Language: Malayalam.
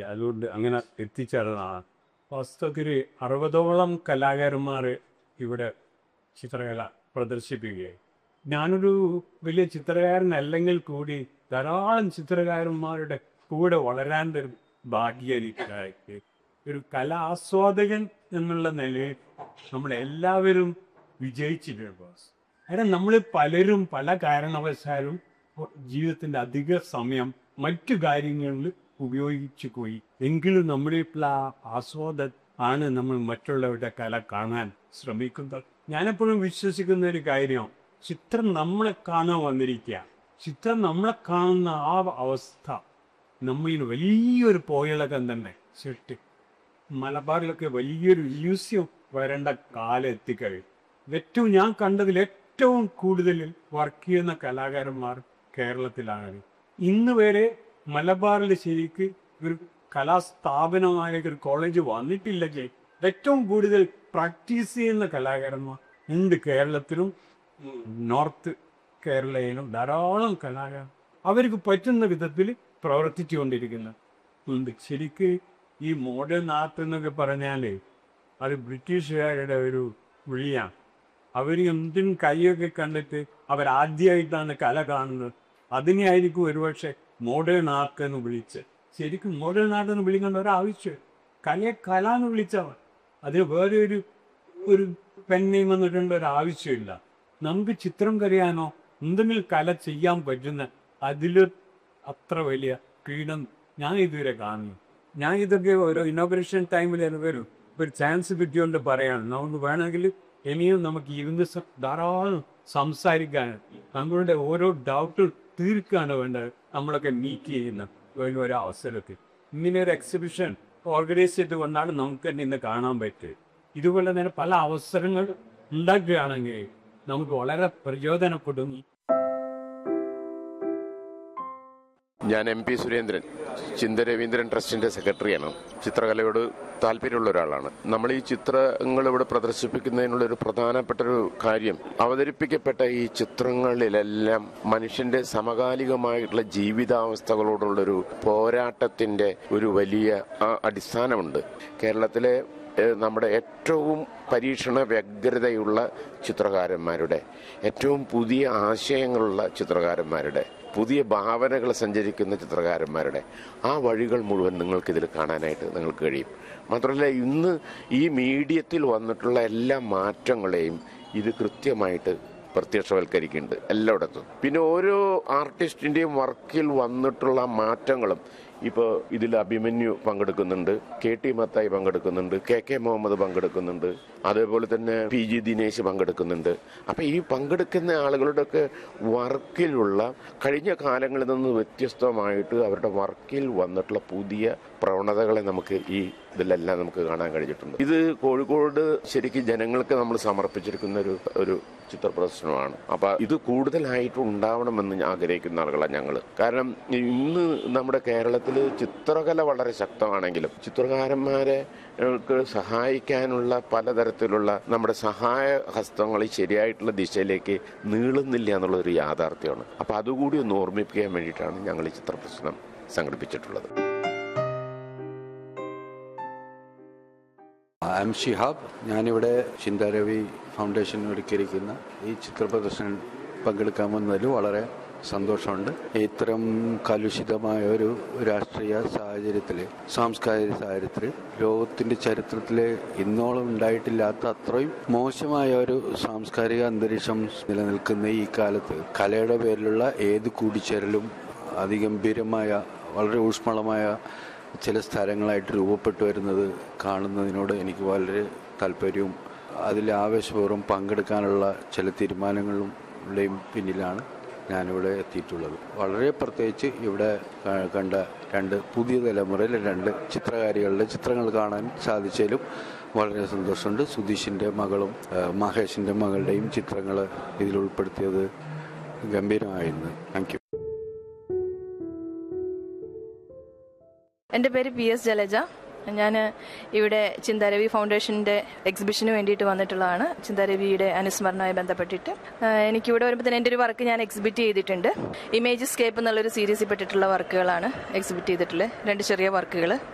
അതുകൊണ്ട് അങ്ങനെ എത്തിച്ചേർന്നതാണ് വാസ്തവത്തിൽ അറുപതോളം കലാകാരന്മാർ ഇവിടെ ചിത്രകല പ്രദർശിപ്പിക്കുകയായി ഞാനൊരു വലിയ ചിത്രകാരനല്ലെങ്കിൽ കൂടി ധാരാളം ചിത്രകാരന്മാരുടെ കൂടെ വളരാൻ ഒരു ഭാഗ്യം എനിക്കുണ്ടായി ഒരു കലാസ്വാദകൻ എന്നുള്ള നിലയിൽ നമ്മളെല്ലാവരും വിജയിച്ചിട്ടുണ്ട് ബോസ് കാരണം നമ്മൾ പലരും പല കാരണവശാലും ജീവിതത്തിന്റെ അധിക സമയം മറ്റു കാര്യങ്ങളിൽ ഉപയോഗിച്ചു പോയി എങ്കിലും നമ്മളിപ്പോൾ ആ ആസ്വാദ ആണ് നമ്മൾ മറ്റുള്ളവരുടെ കല കാണാൻ ശ്രമിക്കുന്നത് ഞാനെപ്പോഴും വിശ്വസിക്കുന്ന ഒരു കാര്യം ചിത്രം നമ്മളെ കാണാൻ വന്നിരിക്കുക ചിത്രം നമ്മളെ കാണുന്ന ആ അവസ്ഥ നമ്മളിൽ വലിയൊരു പോയിളക്കം തന്നെ സൃഷ്ടി മലബാറിലൊക്കെ വലിയൊരു മ്യൂസിയം വരേണ്ട കാലം എത്തിക്കഴിയും ഏറ്റവും ഞാൻ കണ്ടതിൽ ഏറ്റവും കൂടുതൽ വർക്ക് ചെയ്യുന്ന കലാകാരന്മാർ കേരളത്തിലാണ് ഇന്ന് വരെ മലബാറിൽ ശരിക്ക് ഒരു കലാസ്ഥാപനമായ ഒരു കോളേജ് വന്നിട്ടില്ലെങ്കിൽ ഏറ്റവും കൂടുതൽ പ്രാക്ടീസ് ചെയ്യുന്ന കലാകാരന്മാർ ഉണ്ട് കേരളത്തിലും ഉം, നോർത്ത് കേരളയിലും ധാരാളം കലാകാരൻ അവർക്ക് പറ്റുന്ന വിധത്തിൽ പ്രവർത്തിച്ചുകൊണ്ടിരിക്കുന്ന ഉണ്ട് ശരിക്ക് ഈ മോഡേൺ ആർട്ട് എന്നൊക്കെ പറഞ്ഞാൽ അത് ബ്രിട്ടീഷുകാരുടെ ഒരു വിളിയാണ് അവർ എന്തിനും കൈയൊക്കെ കണ്ടിട്ട് അവരാദ്യമായിട്ടാണ് കല കാണുന്നത് അതിനെയായിരിക്കും ഒരുപക്ഷെ മോഡേൺ ആർട്ട് എന്ന് വിളിച്ച് ശരിക്കും മോഡേൺ ആർട്ട് എന്ന് വിളിക്കേണ്ട ഒരാവശ്യം കലയെ കല എന്ന് വിളിച്ചാൽ മതി. അതിന് വേറെ ഒരു ഒരു പെണ്ണയും വന്നിട്ടുണ്ട് ഒരു ആവശ്യമില്ല നമുക്ക് ചിത്രം കരയാനോ എന്തെങ്കിലും കല ചെയ്യാൻ പറ്റുന്ന അതിൽ അത്ര വലിയ ഫ്രീഡം ഞാൻ ഇതുവരെ കാണുന്നു ഞാൻ ഇതൊക്കെ ഓരോ ഇനോഗ്രേഷൻ ടൈമിൽ വരും ഒരു ചാൻസ് കിട്ടിയോണ്ട് പറയാണ് നമുക്ക് വേണമെങ്കിൽ ഇനിയും നമുക്ക് ഇരുന്ന് സ- ധാരാളം സംസാരിക്കാൻ നമ്മളുടെ ഓരോ ഡൗട്ടും തീർക്കാണ് വേണ്ടത് നമ്മളൊക്കെ മീറ്റ് ചെയ്യുന്ന ഒരു ഒരു അവസരത്തിൽ ഇങ്ങനെ ഒരു എക്സിബിഷൻ ഓർഗനൈസ് ചെയ്തുകൊണ്ടാണ് നമുക്ക് തന്നെ ഇന്ന് കാണാൻ പറ്റുക ഇതുപോലെ തന്നെ പല അവസരങ്ങൾ ഉണ്ടാക്കുകയാണെങ്കിൽ നമുക്ക് വളരെ പ്രചോദനപ്പെടും ഞാൻ എം പി സുരേന്ദ്രൻ ചിന്ത രവീന്ദ്രൻ ട്രസ്റ്റിന്റെ സെക്രട്ടറിയാണ് ചിത്രകലയോട് താല്പര്യമുള്ള ഒരാളാണ് നമ്മൾ ഈ ചിത്രങ്ങൾ ഇവിടെ പ്രദർശിപ്പിക്കുന്നതിനുള്ള ഒരു പ്രധാനപ്പെട്ട ഒരു കാര്യം അവതരിപ്പിക്കപ്പെട്ട ഈ ചിത്രങ്ങളിലെല്ലാം മനുഷ്യന്റെ സമകാലികമായിട്ടുള്ള ജീവിതാവസ്ഥകളോടുള്ളൊരു പോരാട്ടത്തിന്റെ ഒരു വലിയ ആ, അടിസ്ഥാനമുണ്ട് കേരളത്തിലെ ഏഹ്, നമ്മുടെ ഏറ്റവും പരീക്ഷണ വ്യഗ്രതയുള്ള ചിത്രകാരന്മാരുടെ ഏറ്റവും പുതിയ ആശയങ്ങളുള്ള ചിത്രകാരന്മാരുടെ പുതിയ ഭാവനകൾ സഞ്ചരിക്കുന്ന ചിത്രകാരന്മാരുടെ ആ വഴികൾ മുഴുവൻ നിങ്ങൾക്ക് ഇതിൽ കാണാനായിട്ട് നിങ്ങൾക്ക് കഴിയും മാത്രമല്ല ഇന്ന് ഈ മീഡിയത്തിൽ വന്നിട്ടുള്ള എല്ലാ മാറ്റങ്ങളെയും ഇത് കൃത്യമായിട്ട് പ്രത്യക്ഷവൽക്കരിക്കുന്നുണ്ട് എല്ലായിടത്തും പിന്നെ ഓരോ ആർട്ടിസ്റ്റിന്റെയും വർക്കിൽ വന്നിട്ടുള്ള മാറ്റങ്ങളും ഇപ്പോൾ ഇതിൽ അഭിമന്യു പങ്കെടുക്കുന്നുണ്ട് കെ ടി മത്തായി പങ്കെടുക്കുന്നുണ്ട് കെ കെ മുഹമ്മദ് പങ്കെടുക്കുന്നുണ്ട് അതേപോലെ തന്നെ പി ജി ദിനേശ് പങ്കെടുക്കുന്നുണ്ട് അപ്പം ഈ പങ്കെടുക്കുന്ന ആളുകളുടെയൊക്കെ വർക്കിലുള്ള കഴിഞ്ഞ കാലങ്ങളിൽ നിന്ന് വ്യത്യസ്തമായിട്ട് അവരുടെ വർക്കിൽ വന്നിട്ടുള്ള പുതിയ പ്രവണതകളെ നമുക്ക് ഈ ഇതിലെല്ലാം നമുക്ക് കാണാൻ കഴിഞ്ഞിട്ടുണ്ട് ഇത് കോഴിക്കോട് ശരിക്കും ജനങ്ങൾക്ക് നമ്മൾ സമർപ്പിച്ചിരിക്കുന്ന ഒരു ഒരു ചിത്ര പ്രദർശനമാണ് അപ്പൊ ഇത് കൂടുതലായിട്ട് ഉണ്ടാവണമെന്ന് ഞാൻ ആഗ്രഹിക്കുന്ന ആളുകളാണ് ഞങ്ങൾ കാരണം ഇന്ന് നമ്മുടെ കേരളത്തിൽ ചിത്രകല വളരെ ശക്തമാണെങ്കിലും ചിത്രകാരന്മാരെ ക്ക് സഹായിക്കാനുള്ള പലതരത്തിലുള്ള നമ്മുടെ സഹായ ഹസ്തങ്ങൾ ഈ ശരിയായിട്ടുള്ള ദിശയിലേക്ക് നീളുന്നില്ല എന്നുള്ളൊരു യാഥാർത്ഥ്യമാണ് അപ്പൊ അതുകൂടി ഒന്ന് ഓർമ്മിപ്പിക്കാൻ വേണ്ടിയിട്ടാണ് ഞങ്ങൾ ഈ ചിത്ര പ്രദർശനം സംഘടിപ്പിച്ചിട്ടുള്ളത് ഐ എം ഷിഹാബ് ഞാനിവിടെ ചിന്താരവി ഫൗണ്ടേഷൻ ഒരുക്കിയിരിക്കുന്ന ഈ ചിത്ര പ്രദർശനം പങ്കെടുക്കാൻ വന്നതിൽ വളരെ സന്തോഷമുണ്ട് ഇത്തരം കലുഷിതമായ ഒരു രാഷ്ട്രീയ സാഹചര്യത്തിൽ സാംസ്കാരിക സാഹചര്യത്തിൽ ലോകത്തിൻ്റെ ചരിത്രത്തിൽ ഇന്നോളം ഉണ്ടായിട്ടില്ലാത്ത അത്രയും മോശമായ ഒരു സാംസ്കാരിക അന്തരീക്ഷം നിലനിൽക്കുന്ന ഈ കാലത്ത് കലയുടെ പേരിലുള്ള ഏത് കൂടിച്ചേരലും അതിഗംഭീരമായ വളരെ ഊഷ്മളമായ ചില സ്ഥലങ്ങളായിട്ട് രൂപപ്പെട്ടു വരുന്നത് കാണുന്നതിനോട് എനിക്ക് വളരെ താല്പര്യവും അതിൽ ആവേശപൂർവ്വം പങ്കെടുക്കാനുള്ള ചില തീരുമാനങ്ങളുടെയും പിന്നിലാണ് ഞാനിവിടെ എത്തിയിട്ടുള്ളത് വളരെ പ്രത്യേകിച്ച് ഇവിടെ ക- കണ്ട രണ്ട് പുതിയ തലമുറയിലെ രണ്ട് ചിത്രകാരികളുടെ ചിത്രങ്ങൾ കാണാൻ സാധിച്ചതിലും വളരെ സന്തോഷമുണ്ട് സുധീഷിൻ്റെ മകളും ആ, മഹേഷിൻ്റെ മകളുടെയും ചിത്രങ്ങൾ ഇതിൽ ഉൾപ്പെടുത്തിയത് ഗംഭീരമായിരുന്നു താങ്ക് യു എൻ്റെ പേര് പി എസ് ജലജ ഞാൻ ഇവിടെ ചിന്താരവി ഫൗണ്ടേഷൻ്റെ എക്സിബിഷന് വേണ്ടിയിട്ട് വന്നിട്ടുള്ളതാണ് ചിന്താരവിയുടെ അനുസ്മരണവുമായി ബന്ധപ്പെട്ടിട്ട് ആ, എനിക്കിവിടെ വരുമ്പോൾ തന്നെ എൻ്റെ ഒരു വർക്ക് ഞാൻ എക്സിബിറ്റ് ചെയ്തിട്ടുണ്ട് ഇമേജ് സ്കേപ്പ് എന്നുള്ളൊരു സീരീസിൽ പെട്ടിട്ടുള്ള വർക്കുകളാണ് എക്സിബിറ്റ് ചെയ്തിട്ടുള്ളത് രണ്ട് ചെറിയ വർക്കുകൾ